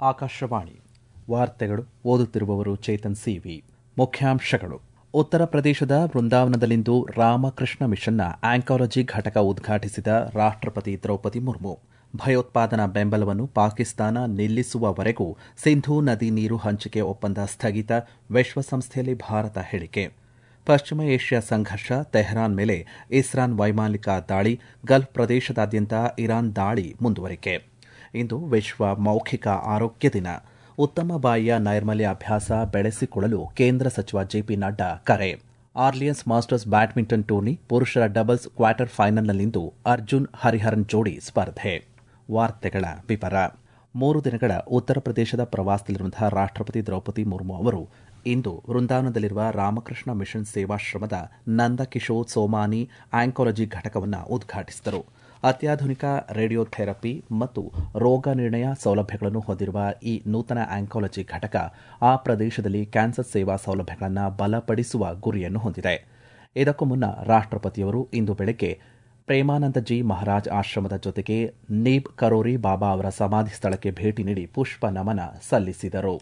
ಆಕಾಶವಾಣಿ ವಾರ್ತೆಗಳು ಓದುತ್ತಿರುವವರು ಚೇತನ್ ಸಿವಿ ಮುಖ್ಯಾಂಶಗಳು ಉತ್ತರ ಪ್ರದೇಶದ ವೃಂದಾವನದಲ್ಲಿಂದು ರಾಮಕೃಷ್ಣ ಮಿಷನ್ನ ಆಂಕಾಲಜಿ ಘಟಕ ಉದ್ಘಾಟಿಸಿದ ರಾಷ್ಟಪತಿ ದ್ರೌಪದಿ ಮುರ್ಮು ಭಯೋತ್ಪಾದನಾ ಬೆಂಬಲವನ್ನು ಪಾಕಿಸ್ತಾನ ನಿಲ್ಲಿಸುವವರೆಗೂ ಸಿಂಧೂ ನದಿ ನೀರು ಹಂಚಿಕೆ ಒಪ್ಪಂದ ಸ್ಥಗಿತ ವಿಶ್ವಸಂಸ್ಥೆಯಲ್ಲಿ ಭಾರತ ಹೇಳಿಕೆ ಪಶ್ಚಿಮ ಏಷ್ಯಾ ಸಂಘರ್ಷ ತೆಹರಾನ್ ಮೇಲೆ ಇಸ್ರಾನ್ ವೈಮಾನಿಕ ದಾಳಿ ಗಲ್ಫ್ ಪ್ರದೇಶದಾದ್ಯಂತ ಇರಾನ್ ದಾಳಿ ಮುಂದುವರಿಕೆ ಇಂದು ವಿಶ್ವ ಮೌಖಿಕ ಆರೋಗ್ಯ ದಿನ ಉತ್ತಮ ಬಾಯಿಯ ನೈರ್ಮಲ್ಯ ಅಭ್ಯಾಸ ಬೆಳೆಸಿಕೊಳ್ಳಲು ಕೇಂದ್ರ ಸಚಿವ ಜೆಪಿ ನಡ್ಡಾ ಕರೆ ಆರ್ಲಿಯನ್ಸ್ ಮಾಸ್ಟರ್ಸ್ ಬ್ಯಾಡ್ಮಿಂಟನ್ ಟೂರ್ನಿ ಪುರುಷರ ಡಬಲ್ಸ್ ಕ್ವಾರ್ಟರ್ ಫೈನಲ್ನಲ್ಲಿಂದು ಅರ್ಜುನ್ ಹರಿಹರನ್ ಜೋಡಿ ಸ್ಪರ್ಧೆ ವಾರ್ತೆಗಳ ವಿವರ ಮೂರು ದಿನಗಳ ಉತ್ತರ ಪ್ರದೇಶದ ಪ್ರವಾಸದಲ್ಲಿರುವಂತಹ ರಾಷ್ಟಪತಿ ದ್ರೌಪದಿ ಮುರ್ಮು ಅವರು ಇಂದು ವೃಂದಾವನದಲ್ಲಿರುವ ರಾಮಕೃಷ್ಣ ಮಿಷನ್ ಸೇವಾಶ್ರಮದ ನಂದಕಿಶೋರ್ ಸೋಮಾನಿ ಆಂಕಾಲಜಿ ಘಟಕವನ್ನು ಉದ್ಘಾಟಿಸಿದರು ಅತ್ಯಾಧುನಿಕ ರೇಡಿಯೋಥೆರಪಿ ಮತ್ತು ರೋಗ ನಿರ್ಣಯ ಸೌಲಭ್ಯಗಳನ್ನು ಹೊಂದಿರುವ ಈ ನೂತನ ಆಂಕಾಲಜಿ ಘಟಕ ಆ ಪ್ರದೇಶದಲ್ಲಿ ಕ್ಯಾನ್ಸರ್ ಸೇವಾ ಸೌಲಭ್ಯಗಳನ್ನು ಬಲಪಡಿಸುವ ಗುರಿಯನ್ನು ಹೊಂದಿದೆ ಇದಕ್ಕೂ ಮುನ್ನ ರಾಷ್ಟಪತಿಯವರು ಇಂದು ಬೆಳಗ್ಗೆ ಪ್ರೇಮಾನಂದಜಿ ಮಹಾರಾಜ್ ಆಶ್ರಮದ ಜೊತೆಗೆ ನೀಬ್ ಕರೋರಿ ಬಾಬಾ ಅವರ ಸಮಾಧಿ ಸ್ಥಳಕ್ಕೆ ಭೇಟಿ ನೀಡಿ ಪುಷ್ಪ ನಮನ ಸಲ್ಲಿಸಿದರು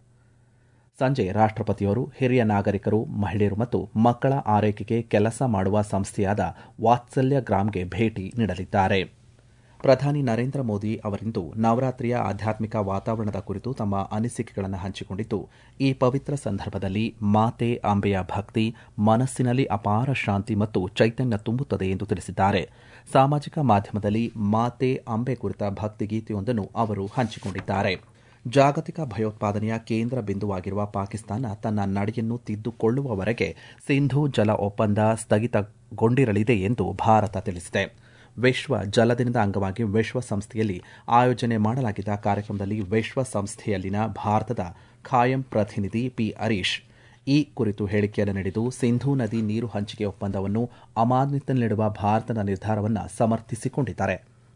ಸಂಜೆ ರಾಷ್ಟಪತಿಯವರು ಹಿರಿಯ ನಾಗರಿಕರು ಮಹಿಳೆಯರು ಮತ್ತು ಮಕ್ಕಳ ಆರೈಕೆಗೆ ಕೆಲಸ ಮಾಡುವ ಸಂಸ್ಥೆಯಾದ ವಾತ್ಸಲ್ಯ ಗ್ರಾಮ್ಗೆ ಭೇಟಿ ನೀಡಲಿದ್ದಾರೆ ಪ್ರಧಾನಿ ನರೇಂದ್ರ ಮೋದಿ ಅವರಿಂದು ನವರಾತ್ರಿಯ ಆಧ್ಯಾತ್ಮಿಕ ವಾತಾವರಣದ ಕುರಿತು ತಮ್ಮ ಅನಿಸಿಕೆಗಳನ್ನು ಹಂಚಿಕೊಂಡಿದ್ದು ಈ ಪವಿತ್ರ ಸಂದರ್ಭದಲ್ಲಿ ಮಾತೆ ಅಂಬೆಯ ಭಕ್ತಿ ಮನಸ್ಸಿನಲ್ಲಿ ಅಪಾರ ಶಾಂತಿ ಮತ್ತು ಚೈತನ್ಯ ತುಂಬುತ್ತದೆ ಎಂದು ತಿಳಿಸಿದ್ದಾರೆ ಸಾಮಾಜಿಕ ಮಾಧ್ಯಮದಲ್ಲಿ ಮಾತೆ ಅಂಬೆ ಕುರಿತ ಭಕ್ತಿಗೀತೆಯೊಂದನ್ನು ಅವರು ಹಂಚಿಕೊಂಡಿದ್ದಾರೆ ಜಾಗತಿಕ ಭಯೋತ್ಪಾದನೆಯ ಕೇಂದ್ರ ಬಿಂದುವಾಗಿರುವ ಪಾಕಿಸ್ತಾನ ತನ್ನ ನಡೆಯನ್ನು ತಿದ್ದುಕೊಳ್ಳುವವರೆಗೆ ಸಿಂಧೂ ಜಲ ಒಪ್ಪಂದ ಸ್ಥಗಿತಗೊಂಡಿರಲಿದೆ ಎಂದು ಭಾರತ ತಿಳಿಸಿದೆ ವಿಶ್ವ ಜಲ ದಿನದ ಅಂಗವಾಗಿ ವಿಶ್ವಸಂಸ್ಥೆಯಲ್ಲಿ ಆಯೋಜನೆ ಮಾಡಲಾಗಿದ್ದ ಕಾರ್ಯಕ್ರಮದಲ್ಲಿ ವಿಶ್ವಸಂಸ್ಥೆಯಲ್ಲಿನ ಭಾರತದ ಖಾಯಂ ಪ್ರತಿನಿಧಿ ಪಿ ಹರೀಶ್ ಈ ಕುರಿತು ಹೇಳಿಕೆಯನ್ನು ನೀಡಿದ್ದು ಸಿಂಧೂ ನದಿ ನೀರು ಹಂಚಿಕೆ ಒಪ್ಪಂದವನ್ನು ಅಮಾನ್ಯತೆಯಲ್ಲಿಡುವ ಭಾರತದ ನಿರ್ಧಾರವನ್ನು ಸಮರ್ಥಿಸಿಕೊಂಡಿದ್ದಾರೆ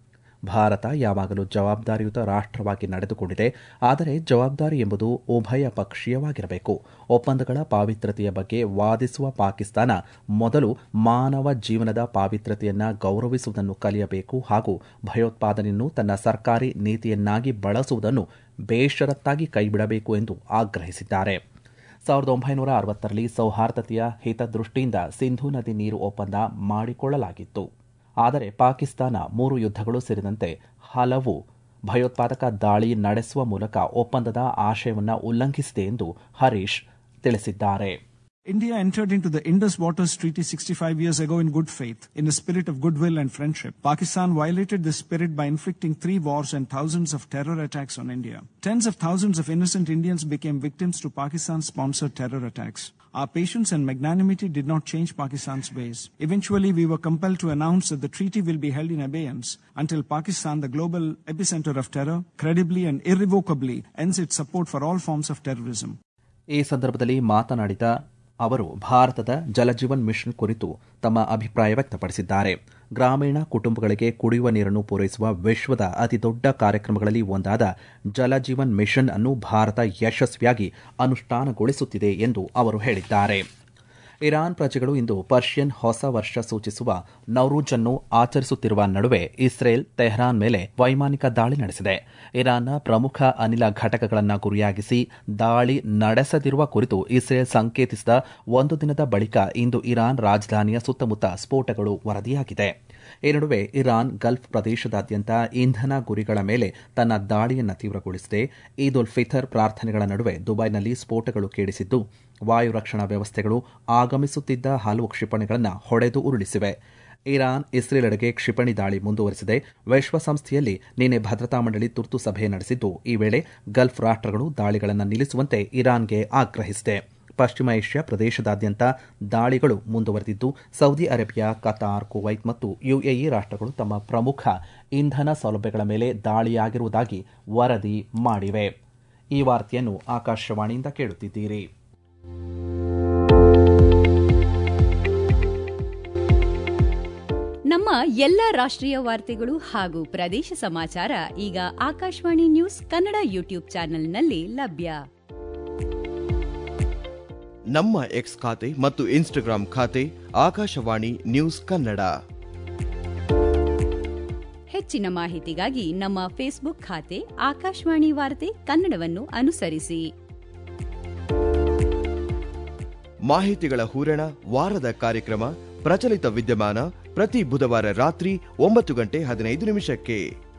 ಭಾರತ ಯಾವಾಗಲೂ ಜವಾಬ್ದಾರಿಯುತ ರಾಷ್ಟವಾಗಿ ನಡೆದುಕೊಂಡಿದೆ ಆದರೆ ಜವಾಬ್ದಾರಿ ಎಂಬುದು ಉಭಯ ಪಕ್ಷೀಯವಾಗಿರಬೇಕು ಒಪ್ಪಂದಗಳ ಪಾವಿತ್ರತೆಯ ಬಗ್ಗೆ ವಾದಿಸುವ ಪಾಕಿಸ್ತಾನ ಮೊದಲು ಮಾನವ ಜೀವನದ ಪಾವಿತ್ರತೆಯನ್ನ ಗೌರವಿಸುವುದನ್ನು ಕಲಿಯಬೇಕು ಹಾಗೂ ಭಯೋತ್ಪಾದನೆಯನ್ನು ತನ್ನ ಸರ್ಕಾರಿ ನೀತಿಯನ್ನಾಗಿ ಬಳಸುವುದನ್ನು ಬೇಷರತ್ತಾಗಿ ಕೈಬಿಡಬೇಕು ಎಂದು ಆಗ್ರಹಿಸಿದ್ದಾರೆ ಸಾವಿರದ ಒಂಬೈನೂರ ಅರವತ್ತರಲ್ಲಿ ಸೌಹಾರ್ದತೆಯ ಹಿತದೃಷ್ಟಿಯಿಂದ ಸಿಂಧೂ ನದಿ ನೀರು ಒಪ್ಪಂದ ಮಾಡಿಕೊಳ್ಳಲಾಗಿತ್ತು ಆದರೆ ಪಾಕಿಸ್ತಾನ ಮೂರು ಯುದ್ಧಗಳು ಸೇರಿದಂತೆ ಹಲವು ಭಯೋತ್ಪಾದಕ ದಾಳಿ ನಡೆಸುವ ಮೂಲಕ ಒಪ್ಪಂದದ ಆಶಯವನ್ನು ಉಲ್ಲಂಘಿಸಿದೆ ಎಂದು ಹರೀಶ್ ತಿಳಿಸಿದ್ದಾರೆ India entered into the Indus Waters Treaty 65 years ago in good faith, in a spirit of goodwill and friendship. Pakistan violated this spirit by inflicting three wars and thousands of terror attacks on India. Tens of thousands of innocent Indians became victims to Pakistan-sponsored terror attacks. Our patience and magnanimity did not change Pakistan's ways. Eventually, we were compelled to announce that the treaty will be held in abeyance until Pakistan, the global epicenter of terror, credibly and irrevocably ends its support for all forms of terrorism. ಈ ಸಂದರ್ಭದಲ್ಲಿ ಮಾತನಾಡಿದ ಅವರು ಭಾರತದ Jal Jeevan mission ಕುರಿತು ತಮ್ಮ ಅಭಿಪ್ರಾಯ ವ್ಯಕ್ತಪಡಿಸಿದ್ದಾರೆ ಗ್ರಾಮೀಣ ಕುಟುಂಬಗಳಿಗೆ ಕುಡಿಯುವ ನೀರನ್ನು ಪೂರೈಸುವ ವಿಶ್ವದ ಅತಿದೊಡ್ಡ ಕಾರ್ಯಕ್ರಮಗಳಲ್ಲಿ ಒಂದಾದ ಜಲಜೀವನ್ ಮಿಷನ್ ಅನ್ನು ಭಾರತ ಯಶಸ್ವಿಯಾಗಿ ಅನುಷ್ಠಾನಗೊಳಿಸುತ್ತಿದೆ ಎಂದು ಅವರು ಹೇಳಿದ್ದಾರೆ ಇರಾನ್ ಪ್ರಜೆಗಳು ಇಂದು ಪರ್ಷಿಯನ್ ಹೊಸ ವರ್ಷ ಸೂಚಿಸುವ ನೌರೂಜ್ ಅನ್ನು ಆಚರಿಸುತ್ತಿರುವ ನಡುವೆ ಇಸ್ರೇಲ್ ತೆಹರಾನ್ ಮೇಲೆ ವೈಮಾನಿಕ ದಾಳಿ ನಡೆಸಿದೆ ಇರಾನ್ನ ಪ್ರಮುಖ ಅನಿಲ ಘಟಕಗಳನ್ನು ಗುರಿಯಾಗಿಸಿ ದಾಳಿ ನಡೆಸದಿರುವ ಕುರಿತು ಇಸ್ರೇಲ್ ಸಂಕೇತಿಸಿದ ಒಂದು ದಿನದ ಬಳಿಕ ಇಂದು ಇರಾನ್ ರಾಜಧಾನಿಯ ಸುತ್ತಮುತ್ತ ಸ್ಫೋಟಗಳು ವರದಿಯಾಗಿದೆ ಈ ನಡುವೆ ಇರಾನ್ ಗಲ್ಫ್ ಪ್ರದೇಶದಾದ್ಯಂತ ಇಂಧನ ಗುರಿಗಳ ಮೇಲೆ ತನ್ನ ದಾಳಿಯನ್ನು ತೀವ್ರಗೊಳಿಸಿದೆ ಈದ್ ಉಲ್ ಫಿತರ್ ಪ್ರಾರ್ಥನೆಗಳ ನಡುವೆ ದುಬೈನಲ್ಲಿ ಸ್ಫೋಟಗಳು ಕೇಳಿಸಿದ್ದು ವಾಯು ರಕ್ಷಣಾ ವ್ಯವಸ್ಥೆಗಳು ಆಗಮಿಸುತ್ತಿದ್ದ ಹಲವು ಕ್ಷಿಪಣಿಗಳನ್ನು ಹೊಡೆದು ಉರುಳಿಸಿವೆ ಇರಾನ್ ಇಸ್ರೇಲೆಡೆಗೆ ಕ್ಷಿಪಣಿ ದಾಳಿ ಮುಂದುವರೆಸಿದೆ ವಿಶ್ವಸಂಸ್ಥೆಯಲ್ಲಿ ನಿನ್ನೆ ಭದ್ರತಾ ಮಂಡಳಿ ತುರ್ತು ಸಭೆ ನಡೆಸಿದ್ದು ಈ ವೇಳೆ ಗಲ್ಫ್ ರಾಷ್ಟಗಳು ದಾಳಿಗಳನ್ನು ನಿಲ್ಲಿಸುವಂತೆ ಇರಾನ್ಗೆ ಆಗ್ರಹಿಸಿದೆ ಪಶ್ಚಿಮ ಏಷ್ಯಾ ಪ್ರದೇಶದಾದ್ಯಂತ ದಾಳಿಗಳು ಮುಂದುವರೆದಿದ್ದು ಸೌದಿ ಅರೇಬಿಯಾ ಕತಾರ್ ಕುವೈತ್ ಮತ್ತು ಯುಎಇ ರಾಷ್ಟಗಳು ತಮ್ಮ ಪ್ರಮುಖ ಇಂಧನ ಸೌಲಭ್ಯಗಳ ಮೇಲೆ ದಾಳಿಯಾಗಿರುವುದಾಗಿ ವರದಿ ಮಾಡಿವೆ ಈ ವಾರ್ತೆಯನ್ನು ಆಕಾಶವಾಣಿಯಿಂದ ಕೇಳುತ್ತಿದ್ದೀರಿ ನಮ್ಮ ಎಲ್ಲ ರಾಷ್ಟ್ರೀಯ ವಾರ್ತೆಗಳು ಹಾಗೂ ಪ್ರದೇಶ ಸಮಾಚಾರ ಈಗ ಆಕಾಶವಾಣಿ ನ್ಯೂಸ್ ಕನ್ನಡ ಯೂಟ್ಯೂಬ್ ಚಾನೆಲ್ನಲ್ಲಿ ಲಭ್ಯ ನಮ್ಮ ಎಕ್ಸ್ ಖಾತೆ ಮತ್ತು ಇನ್ಸ್ಟಾಗ್ರಾಂ ಖಾತೆ ಆಕಾಶವಾಣಿ ನ್ಯೂಸ್ ಕನ್ನಡ ಹೆಚ್ಚಿನ ಮಾಹಿತಿಗಾಗಿ ನಮ್ಮ ಫೇಸ್ಬುಕ್ ಖಾತೆ ಆಕಾಶವಾಣಿ ವಾರ್ತೆ ಕನ್ನಡವನ್ನು ಅನುಸರಿಸಿ ಮಾಹಿತಿಗಳ ಹೂರಣ ವಾರದ ಕಾರ್ಯಕ್ರಮ ಪ್ರಚಲಿತ ವಿದ್ಯಮಾನ ಪ್ರತಿ ಬುಧವಾರ ರಾತ್ರಿ ಒಂಬತ್ತು ಗಂಟೆ ಹದಿನೈದು ನಿಮಿಷಕ್ಕೆ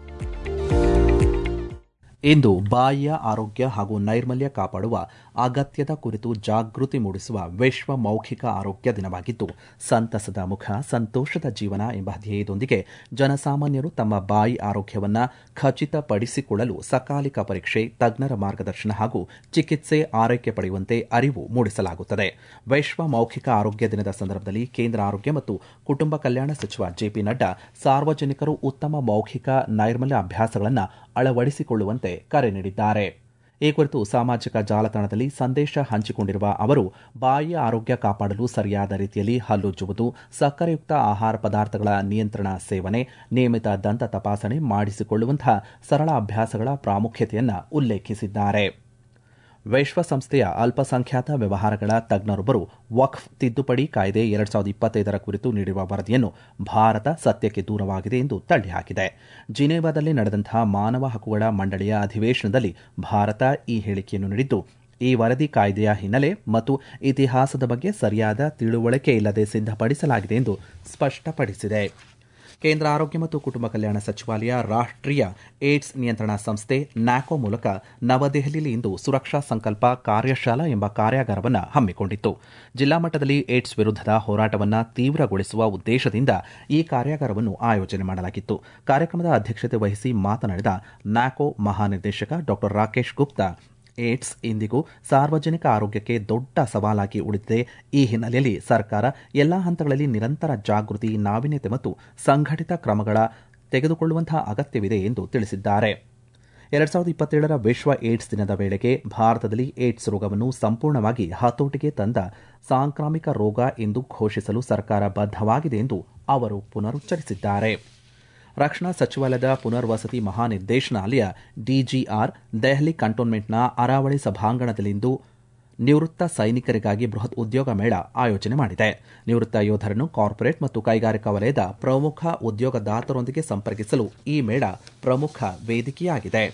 ಇಂದು ಬಾಯಿಯ ಆರೋಗ್ಯ ಹಾಗೂ ನೈರ್ಮಲ್ಯ ಕಾಪಾಡುವ ಅಗತ್ಯದ ಕುರಿತು ಜಾಗೃತಿ ಮೂಡಿಸುವ ವಿಶ್ವ ಮೌಖಿಕ ಆರೋಗ್ಯ ದಿನವಾಗಿದ್ದು ಸಂತಸದ ಮುಖ ಸಂತೋಷದ ಜೀವನ ಎಂಬ ಧ್ಯೇಯದೊಂದಿಗೆ ಜನಸಾಮಾನ್ಯರು ತಮ್ಮ ಬಾಯಿ ಆರೋಗ್ಯವನ್ನ ಖಚಿತಪಡಿಸಿಕೊಳ್ಳಲು ಸಕಾಲಿಕ ಪರೀಕ್ಷೆ ತಜ್ಞರ ಮಾರ್ಗದರ್ಶನ ಹಾಗೂ ಚಿಕಿತ್ಸೆ ಆರೈಕೆ ಪಡೆಯುವಂತೆ ಅರಿವು ಮೂಡಿಸಲಾಗುತ್ತದೆ ವಿಶ್ವ ಮೌಖಿಕ ಆರೋಗ್ಯ ದಿನದ ಸಂದರ್ಭದಲ್ಲಿ ಕೇಂದ್ರ ಆರೋಗ್ಯ ಮತ್ತು ಕುಟುಂಬ ಕಲ್ಯಾಣ ಸಚಿವ ಜೆಪಿ ನಡ್ಡಾ ಸಾರ್ವಜನಿಕರು ಉತ್ತಮ ಮೌಖಿಕ ನೈರ್ಮಲ್ಯ ಅಭ್ಯಾಸಗಳನ್ನು ಅಳವಡಿಸಿಕೊಳ್ಳುವಂತೆ ಕರೆ ನೀಡಿದ್ದಾರೆ ಈ ಕುರಿತು ಸಾಮಾಜಿಕ ಜಾಲತಾಣದಲ್ಲಿ ಸಂದೇಶ ಹಂಚಿಕೊಂಡಿರುವ ಅವರು ಬಾಯಿಯ ಆರೋಗ್ಯ ಕಾಪಾಡಲು ಸರಿಯಾದ ರೀತಿಯಲ್ಲಿ ಹಲ್ಲುಜ್ಜುವುದು ಸಕ್ಕರೆಯುಕ್ತ ಆಹಾರ ಪದಾರ್ಥಗಳ ನಿಯಂತ್ರಣ ಸೇವನೆ ನಿಯಮಿತ ದಂತ ತಪಾಸಣೆ ಮಾಡಿಸಿಕೊಳ್ಳುವಂತಹ ಸರಳ ಅಭ್ಯಾಸಗಳ ಪ್ರಾಮುಖ್ಯತೆಯನ್ನು ಉಲ್ಲೇಖಿಸಿದ್ದಾರೆ ವಿಶ್ವಸಂಸ್ಥೆಯ ಅಲ್ಪಸಂಖ್ಯಾತ ವ್ಯವಹಾರಗಳ ತಜ್ಞರೊಬ್ಬರು ವಕ್ಫ್ ತಿದ್ದುಪಡಿ ಕಾಯ್ದೆ ಎರಡ್ ಸಾವಿರದ ಇಪ್ಪತ್ತೈದರ ಕುರಿತು ನೀಡಿರುವ ವರದಿಯನ್ನು ಭಾರತ ಸತ್ಯಕ್ಕೆ ದೂರವಾಗಿದೆ ಎಂದು ತಳ್ಳಿಹಾಕಿದೆ ಜಿನೇವಾದಲ್ಲಿ ನಡೆದಂತಹ ಮಾನವ ಹಕ್ಕುಗಳ ಮಂಡಳಿಯ ಅಧಿವೇಶನದಲ್ಲಿ ಭಾರತ ಈ ಹೇಳಿಕೆಯನ್ನು ನೀಡಿದ್ದು ಈ ವರದಿ ಕಾಯ್ದೆಯ ಹಿನ್ನೆಲೆ ಮತ್ತು ಇತಿಹಾಸದ ಬಗ್ಗೆ ಸರಿಯಾದ ತಿಳುವಳಿಕೆ ಇಲ್ಲದೆ ಸಿದ್ಧಪಡಿಸಲಾಗಿದೆ ಎಂದು ಸ್ಪಷ್ಟಪಡಿಸಿದೆ ಕೇಂದ್ರ ಆರೋಗ್ಯ ಮತ್ತು ಕುಟುಂಬ ಕಲ್ಯಾಣ ಸಚಿವಾಲಯ ರಾಷ್ಟ್ರೀಯ ಏಡ್ಸ್ ನಿಯಂತ್ರಣ ಸಂಸ್ಥೆ ನ್ಯಾಕೋ ಮೂಲಕ ನವದೆಹಲಿಯಲ್ಲಿ ಇಂದು ಸುರಕ್ಷಾ ಸಂಕಲ್ಪ ಕಾರ್ಯಶಾಲಾ ಎಂಬ ಕಾರ್ಯಾಗಾರವನ್ನು ಹಮ್ಮಿಕೊಂಡಿತ್ತು ಜಿಲ್ಲಾ ಮಟ್ಟದಲ್ಲಿ ಏಡ್ಸ್ ವಿರುದ್ಧದ ಹೋರಾಟವನ್ನು ತೀವ್ರಗೊಳಿಸುವ ಉದ್ದೇಶದಿಂದ ಈ ಕಾರ್ಯಾಗಾರವನ್ನು ಆಯೋಜನೆ ಮಾಡಲಾಗಿತ್ತು ಕಾರ್ಯಕ್ರಮದ ಅಧ್ಯಕ್ಷತೆ ವಹಿಸಿ ಮಾತನಾಡಿದ ನ್ಯಾಕೋ ಮಹಾನಿರ್ದೇಶಕ ಡಾ ರಾಕೇಶ್ ಗುಪ್ತಾ ಏಡ್ಸ್ ಇಂದಿಗೂ ಸಾರ್ವಜನಿಕ ಆರೋಗ್ಯಕ್ಕೆ ದೊಡ್ಡ ಸವಾಲಾಗಿ ಉಳಿದಿದೆ ಈ ಹಿನ್ನೆಲೆಯಲ್ಲಿ ಸರ್ಕಾರ ಎಲ್ಲಾ ಹಂತಗಳಲ್ಲಿ ನಿರಂತರ ಜಾಗೃತಿ ನಾವೀನ್ಯತೆ ಮತ್ತು ಸಂಘಟಿತ ಕ್ರಮಗಳ ತೆಗೆದುಕೊಳ್ಳುವಂತಹ ಅಗತ್ಯವಿದೆ ಎಂದು ತಿಳಿಸಿದ್ದಾರೆ ಎರಡ್ ಸಾವಿರದ ಇಪ್ಪತ್ತೇಳರ ವಿಶ್ವ ಏಡ್ಸ್ ದಿನದ ವೇಳೆಗೆ ಭಾರತದಲ್ಲಿ ಏಡ್ಸ್ ರೋಗವನ್ನು ಸಂಪೂರ್ಣವಾಗಿ ಹತೋಟಿಗೆ ತಂದ ಸಾಂಕ್ರಾಮಿಕ ರೋಗ ಎಂದು ಘೋಷಿಸಲು ಸರ್ಕಾರ ಬದ್ಧವಾಗಿದೆ ಎಂದು ಅವರು ಪುನರುಚ್ಚರಿಸಿದ್ದಾರೆ ರಕ್ಷಣಾ ಸಚಿವಾಲಯದ ಪುನರ್ವಸತಿ ಮಹಾನಿರ್ದೇಶನಾಲಯ ಡಿಜಿಆರ್ ದೆಹಲಿ ಕಂಟೋನ್ಮೆಂಟ್ನ ಅರಾವಳಿ ಸಭಾಂಗಣದಲ್ಲಿಂದು ನಿವೃತ್ತ ಸೈನಿಕರಿಗಾಗಿ ಬೃಹತ್ ಉದ್ಯೋಗ ಮೇಳ ಆಯೋಜನೆ ಮಾಡಿದೆ ನಿವೃತ್ತ ಯೋಧರನ್ನು ಕಾರ್ಪೊರೇಟ್ ಮತ್ತು ಕೈಗಾರಿಕಾ ವಲಯದ ಪ್ರಮುಖ ಉದ್ಯೋಗದಾತರೊಂದಿಗೆ ಸಂಪರ್ಕಿಸಲು ಈ ಮೇಳ ಪ್ರಮುಖ ವೇದಿಕೆಯಾಗಿದೆ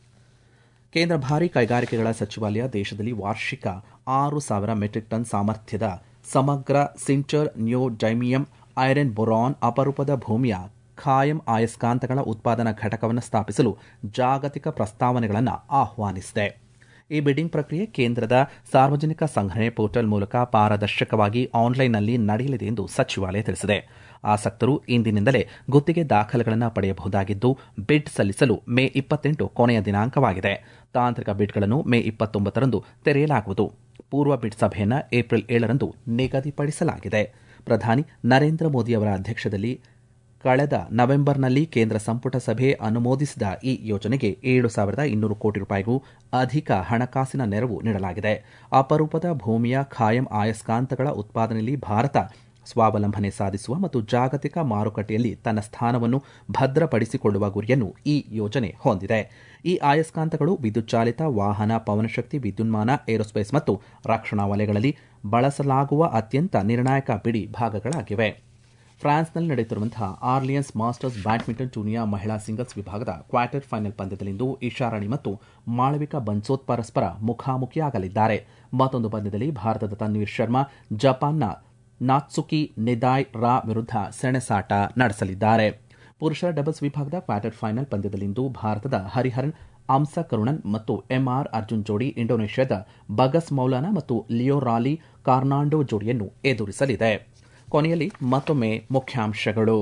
ಕೇಂದ್ರ ಭಾರಿ ಕೈಗಾರಿಕೆಗಳ ಸಚಿವಾಲಯ ದೇಶದಲ್ಲಿ ವಾರ್ಷಿಕ ಆರು ಸಾವಿರ ಮೆಟ್ರಿಕ್ ಟನ್ ಸಾಮರ್ಥ್ಯದ ಸಮಗ್ರ sintered neodymium iron boron ಅಪರೂಪದ ಭೂಮಿಯ ಖಾಯಂ ಆಯಸ್ಕಾಂತಗಳ ಉತ್ಪಾದನಾ ಘಟಕವನ್ನು ಸ್ಥಾಪಿಸಲು ಜಾಗತಿಕ ಪ್ರಸ್ತಾವನೆಗಳನ್ನು ಆಹ್ವಾನಿಸಿದೆ ಈ ಬಿಡ್ಡಿಂಗ್ ಪ್ರಕ್ರಿಯೆ ಕೇಂದ್ರದ ಸಾರ್ವಜನಿಕ ಸಂಗ್ರಹಣೆ ಪೋರ್ಟಲ್ ಮೂಲಕ ಪಾರದರ್ಶಕವಾಗಿ ಆನ್ಲೈನ್ನಲ್ಲಿ ನಡೆಯಲಿದೆ ಎಂದು ಸಚಿವಾಲಯ ತಿಳಿಸಿದೆ ಆಸಕ್ತರು ಇಂದಿನಿಂದಲೇ ಗುತ್ತಿಗೆ ದಾಖಲೆಗಳನ್ನು ಪಡೆಯಬಹುದಾಗಿದ್ದು ಬಿಡ್ ಸಲ್ಲಿಸಲು ಮೇ ಇಪ್ಪತ್ತೆಂಟು ಕೊನೆಯ ದಿನಾಂಕವಾಗಿದೆ ತಾಂತ್ರಿಕ ಬಿಡ್ಗಳನ್ನು ಮೇ ಇಪ್ಪತ್ತೊಂಬತ್ತರಂದು ತೆರೆಯಲಾಗುವುದು ಪೂರ್ವ ಬಿಡ್ ಸಭೆಯನ್ನು ಏಪ್ರಿಲ್ ಏಳರಂದು ನಿಗದಿಪಡಿಸಲಾಗಿದೆ ಪ್ರಧಾನಿ ನರೇಂದ್ರ ಮೋದಿ ಅವರ ಅಧ್ಯಕ್ಷದಲ್ಲಿ ಕಳೆದ ನವೆಂಬರ್ನಲ್ಲಿ ಕೇಂದ್ರ ಸಂಪುಟ ಸಭೆ ಅನುಮೋದಿಸಿದ ಈ ಯೋಜನೆಗೆ ಏಳು ಸಾವಿರದ ಇನ್ನೂರು ಕೋಟಿ ರೂಪಾಯಿಗೂ ಅಧಿಕ ಹಣಕಾಸಿನ ನೆರವು ನೀಡಲಾಗಿದೆ ಅಪರೂಪದ ಭೂಮಿಯ ಖಾಯಂ ಆಯಸ್ಕಾಂತಗಳ ಉತ್ಪಾದನೆಯಲ್ಲಿ ಭಾರತ ಸ್ವಾವಲಂಬನೆ ಸಾಧಿಸುವ ಮತ್ತು ಜಾಗತಿಕ ಮಾರುಕಟ್ಟೆಯಲ್ಲಿ ತನ್ನ ಸ್ಥಾನವನ್ನು ಭದ್ರಪಡಿಸಿಕೊಳ್ಳುವ ಗುರಿಯನ್ನು ಈ ಯೋಜನೆ ಹೊಂದಿದೆ ಈ ಆಯಸ್ಕಾಂತಗಳು ವಿದ್ಯುತ್ ಚಾಲಿತ ವಾಹನ ಪವನಶಕ್ತಿ ವಿದ್ಯುನ್ಮಾನ ಏರೋಸ್ಪೇಸ್ ಮತ್ತು ರಕ್ಷಣಾ ವಲಯಗಳಲ್ಲಿ ಬಳಸಲಾಗುವ ಅತ್ಯಂತ ನಿರ್ಣಾಯಕ ಬಿಡಿ ಭಾಗಗಳಾಗಿವೆ ಫ್ರಾನ್ಸ್ನಲ್ಲಿ ನಡೆಯುತ್ತಿರುವಂತಹ ಆರ್ಲಿಯನ್ಸ್ ಮಾಸ್ಟರ್ಸ್ ಬ್ಯಾಡ್ಮಿಂಟನ್ ಟೂರ್ನಿಯ ಮಹಿಳಾ ಸಿಂಗಲ್ಸ್ ವಿಭಾಗದ ಕ್ವಾರ್ಟರ್ ಫೈನಲ್ ಪಂದ್ಯದಲ್ಲಿಂದು ಇಶಾರಾಣಿ ಮತ್ತು ಮಾಳವಿಕಾ ಬನ್ಸೋತ್ ಪರಸ್ಪರ ಮುಖಾಮುಖಿಯಾಗಲಿದ್ದಾರೆ ಮತ್ತೊಂದು ಪಂದ್ಯದಲ್ಲಿ ಭಾರತದ ತನ್ವೀರ್ ಶರ್ಮಾ ಜಪಾನ್ನ ನಾತ್ಸುಕಿ ನಿದಾಯ್ ರಾ ವಿರುದ್ಧ ಸೆಣಸಾಟ ನಡೆಸಲಿದ್ದಾರೆ ಪುರುಷರ ಡಬಲ್ಸ್ ವಿಭಾಗದ ಕ್ವಾರ್ಟರ್ ಫೈನಲ್ ಪಂದ್ಯದಲ್ಲಿಂದು ಭಾರತದ ಹರಿಹರನ್ ಅಂಸ ಕರುಣನ್ ಮತ್ತು ಎಂಆರ್ ಅರ್ಜುನ್ ಜೋಡಿ ಇಂಡೋನೇಷ್ಯಾದ ಬಗಸ್ ಮೌಲಾನಾ ಮತ್ತು ಲಿಯೋ ರಾಲಿ ಕಾರ್ನಾಂಡೋ ಜೋಡಿಯನ್ನು ಎದುರಿಸಲಿದೆ ಕೊನೆಯಲ್ಲಿ ಮತ್ತೊಮ್ಮೆ ಮುಖ್ಯಾಂಶಗಳು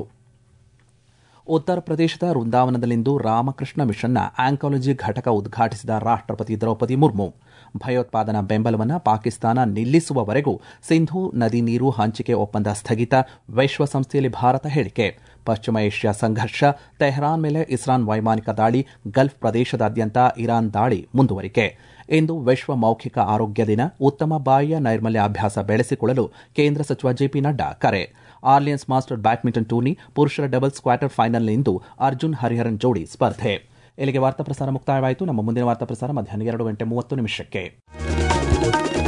ಉತ್ತರ ಪ್ರದೇಶದ ವೃಂದಾವನದಲ್ಲಿಂದು ರಾಮಕೃಷ್ಣ ಮಿಷನ್ನ ಆಂಕಾಲಜಿ ಘಟಕ ಉದ್ಘಾಟಿಸಿದ ರಾಷ್ಟ್ರಪತಿ ದ್ರೌಪದಿ ಮುರ್ಮು ಭಯೋತ್ಪಾದನಾ ಬೆಂಬಲವನ್ನು ಪಾಕಿಸ್ತಾನ ನಿಲ್ಲಿಸುವವರೆಗೂ ಸಿಂಧೂ ನದಿ ನೀರು ಹಂಚಿಕೆ ಒಪ್ಪಂದ ಸ್ಥಗಿತ ವಿಶ್ವಸಂಸ್ಥೆಯಲ್ಲಿ ಭಾರತ ಹೇಳಿಕೆ ಪಶ್ಚಿಮ ಏಷ್ಯಾ ಸಂಘರ್ಷ ತೆಹರಾನ್ ಮೇಲೆ ಇಸ್ರಾನ್ ವೈಮಾನಿಕ ದಾಳಿ ಗಲ್ಫ್ ಪ್ರದೇಶದಾದ್ಯಂತ ಇರಾನ್ ದಾಳಿ ಮುಂದುವರಿಕೆ ಇಂದು ವಿಶ್ವ ಮೌಖಿಕ ಆರೋಗ್ಯ ದಿನ ಉತ್ತಮ ಬಾಯಿಯ ನೈರ್ಮಲ್ಯ ಅಭ್ಯಾಸ ಬೆಳೆಸಿಕೊಳ್ಳಲು ಕೇಂದ್ರ ಸಚಿವ ಜೆಪಿ ನಡ್ಡಾ ಕರೆ ಆರ್ಲಿಯನ್ಸ್ ಮಾಸ್ಟರ್ ಬ್ಯಾಡ್ಮಿಂಟನ್ ಟೂರ್ನಿ ಪುರುಷರ ಡಬಲ್ಸ್ ಕ್ವಾರ್ಟರ್ ಫೈನಲ್ನಿಂದು ಅರ್ಜುನ್ ಹರಿಹರನ್ ಜೋಡಿ ಸ್ಪರ್ಧೆ ಇಲ್ಲಿಗೆ ವಾರ್ತಾ ಪ್ರಸಾರ ಮುಕ್ತಾಯವಾಯಿತು ನಮ್ಮ ಮುಂದಿನ ವಾರ್ತಾ ಪ್ರಸಾರ ಮಧ್ಯಾಹ್ನ ಎರಡು ಗಂಟೆ ಮೂವತ್ತು ನಿಮಿಷಕ್ಕೆ